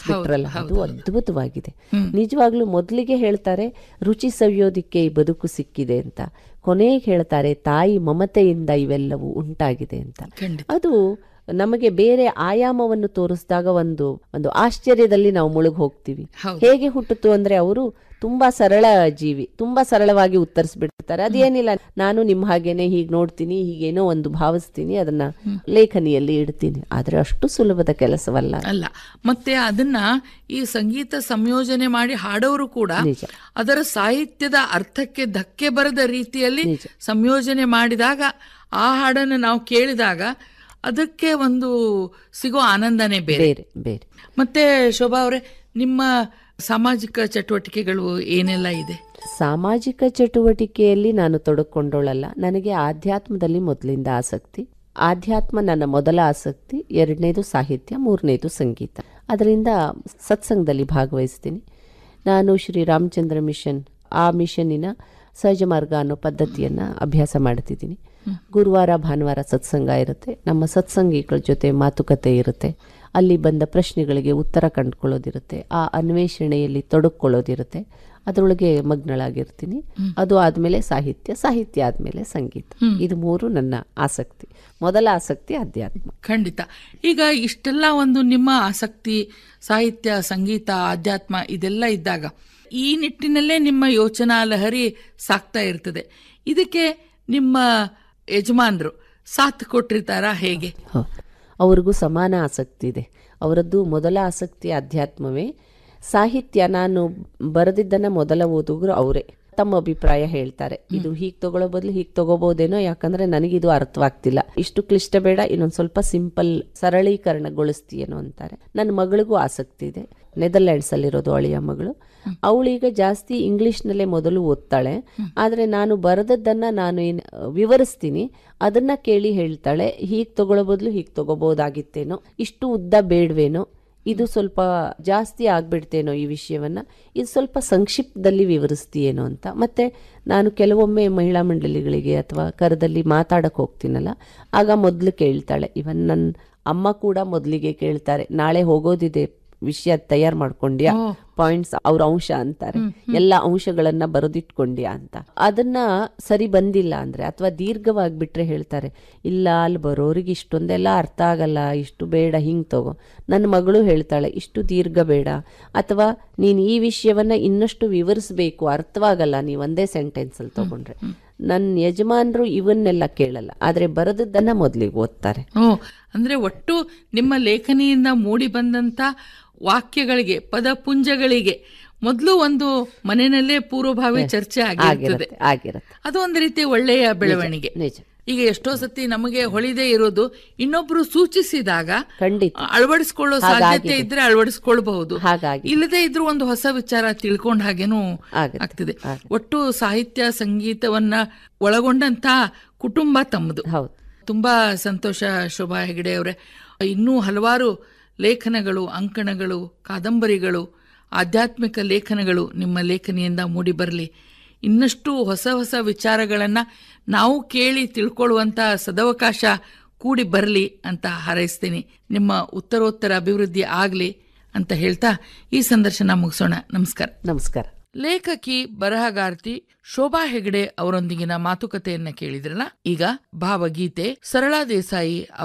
ಬಿಟ್ರಲ್ಲ ಅದು ಅದ್ಭುತವಾಗಿದೆ ನಿಜವಾಗ್ಲೂ ಮೊದಲಿಗೆ ಹೇಳ್ತಾರೆ ರುಚಿ ಸವಿಯೋದಿಕ್ಕೆ ಈ ಬದುಕು ಸಿಕ್ಕಿದೆ ಅಂತ ಕೊನೆಗೆ ಹೇಳ್ತಾರೆ ತಾಯಿ ಮಮತೆಯಿಂದ ಇವೆಲ್ಲವೂ ಉಂಟಾಗಿದೆ ಅಂತ ಖಂಡಿತ. ಅದು ನಮಗೆ ಬೇರೆ ಆಯಾಮವನ್ನು ತೋರಿಸಿದಾಗ ಒಂದು ಒಂದು ಆಶ್ಚರ್ಯದಲ್ಲಿ ನಾವು ಮುಳುಗ್ ಹೋಗ್ತೀವಿ ಹೌದು. ಹೇಗೆ ಹುಟ್ಟಿತು ಅಂದ್ರೆ ಅವರು ತುಂಬಾ ಸರಳ ಜೀವಿ ತುಂಬಾ ಸರಳವಾಗಿ ಉತ್ತರಿಸ್ಬಿಡ್ತಾರೆ ಅದೇನಿಲ್ಲ ನಾನು ನಿಮ್ಮ ಹಾಗೇನೆ ಹೀಗೆ ನೋಡ್ತೀನಿ ಹೀಗೇನೋ ಒಂದು ಭಾವಿಸ್ತೀನಿ ಅದನ್ನ ಲೇಖನಿಯಲ್ಲಿ ಇಡ್ತೀನಿ ಆದ್ರೆ ಅಷ್ಟು ಸುಲಭದ ಕೆಲಸವಲ್ಲ ಅಲ್ಲ ಮತ್ತೆ ಅದನ್ನ ಈ ಸಂಗೀತ ಸಂಯೋಜನೆ ಮಾಡಿ ಹಾಡೋರು ಕೂಡ ನಿಜ. ಅದರ ಸಾಹಿತ್ಯದ ಅರ್ಥಕ್ಕೆ ಧಕ್ಕೆ ಬರದ ರೀತಿಯಲ್ಲಿ ಸಂಯೋಜನೆ ಮಾಡಿದಾಗ ಆ ಹಾಡನ್ನು ನಾವು ಕೇಳಿದಾಗ ಅದಕ್ಕೆ ಒಂದು ಸಿಗೋ ಆನಂದನೇ ಬೇರೆ ಬೇರೆ ಬೇರೆ ಮತ್ತೆ ಶೋಭಾ ಅವರೇ ನಿಮ್ಮ ಸಾಮಾಜಿಕ ಚಟುವಟಿಕೆಗಳು ಏನೆಲ್ಲ ಇದೆ ಸಾಮಾಜಿಕ ಚಟುವಟಿಕೆಯಲ್ಲಿ ನಾನು ತೊಡಕೊಂಡೋಳಲ್ಲ ನನಗೆ ಆಧ್ಯಾತ್ಮದಲ್ಲಿ ಮೊದಲಿಂದ ಆಸಕ್ತಿ ಆಧ್ಯಾತ್ಮ ನನ್ನ ಮೊದಲ ಆಸಕ್ತಿ ಎರಡನೇದು ಸಾಹಿತ್ಯ ಮೂರನೇದು ಸಂಗೀತ ಅದರಿಂದ ಸತ್ಸಂಗದಲ್ಲಿ ಭಾಗವಹಿಸ್ತೀನಿ ನಾನು ಶ್ರೀ ರಾಮಚಂದ್ರ ಮಿಷನ್ ಆ ಮಿಷನ್ನಿನ ಸಹಜ ಮಾರ್ಗ ಅನ್ನೋ ಪದ್ಧತಿಯನ್ನು ಅಭ್ಯಾಸ ಮಾಡ್ತಿದ್ದೀನಿ ಗುರುವಾರ ಭಾನುವಾರ ಸತ್ಸಂಗ ಇರುತ್ತೆ ನಮ್ಮ ಸತ್ಸಂಗಿಗಳ ಜೊತೆ ಮಾತುಕತೆ ಇರುತ್ತೆ ಅಲ್ಲಿ ಬಂದ ಪ್ರಶ್ನೆಗಳಿಗೆ ಉತ್ತರ ಕಂಡುಕೊಳ್ಳೋದಿರುತ್ತೆ ಆ ಅನ್ವೇಷಣೆಯಲ್ಲಿ ತೊಡಕೊಳ್ಳೋದಿರುತ್ತೆ ಅದರೊಳಗೆ ಮಗ್ನಳಾಗಿರ್ತೀನಿ ಅದು ಆದಮೇಲೆ ಸಾಹಿತ್ಯ ಸಾಹಿತ್ಯ ಆದಮೇಲೆ ಸಂಗೀತ ಇದು ಮೂರು ನನ್ನ ಆಸಕ್ತಿ ಮೊದಲ ಆಸಕ್ತಿ ಅಧ್ಯಾತ್ಮ ಖಂಡಿತ ಈಗ ಇಷ್ಟೆಲ್ಲ ಒಂದು ನಿಮ್ಮ ಆಸಕ್ತಿ ಸಾಹಿತ್ಯ ಸಂಗೀತ ಆಧ್ಯಾತ್ಮ ಇದೆಲ್ಲ ಇದ್ದಾಗ ಈ ನಿಟ್ಟಿನಲ್ಲೇ ನಿಮ್ಮ ಯೋಚನಾ ಲಹರಿ ಸಾಕ್ತಾ ಇರ್ತದೆ ಇದಕ್ಕೆ ನಿಮ್ಮ ಯಜಮಾನ್ರು ಸಾಥ್ ಕೊಟ್ಟಿರ್ತಾರಾ ಹೇಗೆ ಹೌದು ಅವ್ರಿಗೂ ಸಮಾನ ಆಸಕ್ತಿ ಇದೆ ಅವರದ್ದು ಮೊದಲ ಆಸಕ್ತಿ ಅಧ್ಯಾತ್ಮವೇ ಸಾಹಿತ್ಯ ನಾನು ಬರೆದಿದ್ದನ್ನ ಮೊದಲ ಓದುಗರು ಅವರೇ ತಮ್ಮ ಅಭಿಪ್ರಾಯ ಹೇಳ್ತಾರೆ ಇದು ಹೀಗೆ ತಗೊಳ್ಳೋ ಬದಲು ಹೀಗೆ ತಗೋಬಹುದೇನೋ ಯಾಕಂದ್ರೆ ನನಗಿದು ಅರ್ಥವಾಗ್ತಿಲ್ಲ ಇಷ್ಟು ಕ್ಲಿಷ್ಟ ಬೇಡ ಇನ್ನೊಂದು ಸ್ವಲ್ಪ ಸಿಂಪಲ್ ಸರಳೀಕರಣಗೊಳಿಸ್ತೀಯೇನೋ ಅಂತಾರೆ ನನ್ನ ಮಗಳಿಗೂ ಆಸಕ್ತಿ ಇದೆ ನೆದರ್ಲ್ಯಾಂಡ್ಸ್ ಅಲ್ಲಿರೋದು ಅಳಿಯ ಮಗಳು ಅವಳೀಗ ಜಾಸ್ತಿ ಇಂಗ್ಲಿಷ್ನಲ್ಲೇ ಮೊದಲು ಓದ್ತಾಳೆ ಆದರೆ ನಾನು ಬರೆದದ್ದನ್ನ ನಾನು ಏನ್ ವಿವರಿಸ್ತೀನಿ ಅದನ್ನ ಕೇಳಿ ಹೇಳ್ತಾಳೆ ಹೀಗೆ ತಗೊಳ್ಳೋ ಬದಲು ಹೀಗೆ ತಗೋಬಹುದಾಗಿತ್ತೇನೋ ಇಷ್ಟು ಉದ್ದ ಬೇಡವೇನೋ ಇದು ಸ್ವಲ್ಪ ಜಾಸ್ತಿ ಆಗ್ಬಿಡ್ತೇನೋ ಈ ವಿಷಯವನ್ನ ಇದು ಸ್ವಲ್ಪ ಸಂಕ್ಷಿಪ್ತದಲ್ಲಿ ವಿವರಿಸ್ತೀಯೇನೋ ಅಂತ ಮತ್ತೆ ನಾನು ಕೆಲವೊಮ್ಮೆ ಮಹಿಳಾ ಮಂಡಳಿಗಳಿಗೆ ಅಥವಾ ಕರದಲ್ಲಿ ಮಾತಾಡಕ್ ಹೋಗ್ತೀನಲ್ಲ ಆಗ ಮೊದಲು ಕೇಳ್ತಾಳೆ ಇವನ್ ನನ್ನ ಅಮ್ಮ ಕೂಡ ಮೊದಲಿಗೆ ಕೇಳ್ತಾರೆ ನಾಳೆ ಹೋಗೋದಿದೆ ವಿಷಯ ತಯಾರು ಮಾಡ್ಕೊಂಡ್ಯಾ ಪಾಯಿಂಟ್ಸ್ ಅವ್ರ ಅಂಶ ಅಂತಾರೆ ಎಲ್ಲ ಅಂಶಗಳನ್ನ ಬರೆದಿಟ್ಕೊಂಡ್ಯಾ ಅಂತ ಅದನ್ನ ಸರಿ ಬಂದಿಲ್ಲ ಅಂದ್ರೆ ಅಥವಾ ದೀರ್ಘವಾಗಿಬಿಟ್ರೆ ಹೇಳ್ತಾರೆ ಇಲ್ಲ ಅಲ್ಲಿ ಬರೋರಿಗೆ ಇಷ್ಟೊಂದೆಲ್ಲ ಅರ್ಥ ಆಗಲ್ಲ ಇಷ್ಟು ಬೇಡ ಹಿಂಗ್ ತಗೋ ನನ್ನ ಮಗಳು ಹೇಳ್ತಾಳೆ ಇಷ್ಟು ದೀರ್ಘ ಬೇಡ ಅಥವಾ ನೀನು ಈ ವಿಷಯವನ್ನ ಇನ್ನಷ್ಟು ವಿವರಿಸಬೇಕು ಅರ್ಥವಾಗಲ್ಲ ನೀವು ಒಂದೇ ಸೆಂಟೆನ್ಸ್ ಅಲ್ಲಿ ತಗೊಂಡ್ರೆ ನನ್ನ ಯಜಮಾನರು ಇವನ್ನೆಲ್ಲ ಕೇಳಲ್ಲ ಆದ್ರೆ ಬರೆದದ್ದನ್ನ ಮೊದಲಿಗೆ ಓದ್ತಾರೆ ಓ ಅಂದ್ರೆ ಒಟ್ಟು ನಿಮ್ಮ ಲೇಖನಿಯಿಂದ ಮೂಡಿ ಬಂದಂತ ವಾಕ್ಯಗಳಿಗೆ ಪದಪುಂಜಗಳಿಗೆ ಮೊದಲು ಒಂದು ಮನೆಯಲ್ಲೇ ಪೂರ್ವಭಾವಿ ಚರ್ಚೆ ಆಗಿರ್ತದೆ ಆಗಿರುತ್ತೆ ಆಗಿರುತ್ತೆ ಅದು ಒಂದು ರೀತಿ ಒಳ್ಳೆಯ ಬೆಳವಣಿಗೆ ನಿಜ ಈಗ ಎಷ್ಟೋ ಸತಿ ನಮಗೆ ಹೊಳಿದೇ ಇರೋದು ಇನ್ನೊಬ್ರು ಸೂಚಿಸಿದಾಗ ಖಂಡಿತ ಅಳವಡಿಸ್ಕೊಳ್ಳೋ ಸಾಧ್ಯತೆ ಇದ್ರೆ ಅಳವಡಿಸ್ಕೊಳ್ಬಹುದು ಹಾಗಾಗಿ ಇಲ್ಲದೆ ಇದ್ರೂ ಒಂದು ಹೊಸ ವಿಚಾರ ತಿಳ್ಕೊಂಡ ಹಾಗೇನೂ ಆಗುತ್ತೆ. ಆಗ್ತದೆ ಒಟ್ಟು ಸಾಹಿತ್ಯ ಸಂಗೀತವನ್ನ ಒಳಗೊಂಡಂತ ಕುಟುಂಬ ತಮ್ಮದು ಹೌದು ತುಂಬಾ ಸಂತೋಷ ಶೋಭಾ ಹೆಗಡೆ ಅವರೇ ಇನ್ನೂ ಹಲವಾರು ಲೇಖನಗಳು ಅಂಕಣಗಳು ಕಾದಂಬರಿಗಳು ಆಧ್ಯಾತ್ಮಿಕ ಲೇಖನಗಳು ನಿಮ್ಮ ಲೇಖನಿಯಿಂದ ಮೂಡಿ ಬರಲಿ ಇನ್ನಷ್ಟು ಹೊಸ ಹೊಸ ವಿಚಾರಗಳನ್ನ ನಾವು ಕೇಳಿ ತಿಳ್ಕೊಳ್ಳುವಂತ ಸದವಕಾಶ ಕೂಡಿ ಬರಲಿ ಅಂತ ಹಾರೈಸ್ತೀನಿ ನಿಮ್ಮ ಉತ್ತರೋತ್ತರ ಅಭಿವೃದ್ಧಿ ಆಗಲಿ ಅಂತ ಹೇಳ್ತಾ ಈ ಸಂದರ್ಶನ ಮುಗಿಸೋಣ ನಮಸ್ಕಾರ ನಮಸ್ಕಾರ ಲೇಖಕಿ ಬರಹಗಾರ್ತಿ ಶೋಭಾ ಹೆಗಡೆ ಅವರೊಂದಿಗಿನ ಮಾತುಕತೆಯನ್ನ ಕೇಳಿದ್ರಲ್ಲ ಈಗ ಭಾವಗೀತೆ ಸರಳಾ ದೇಸಾಯಿ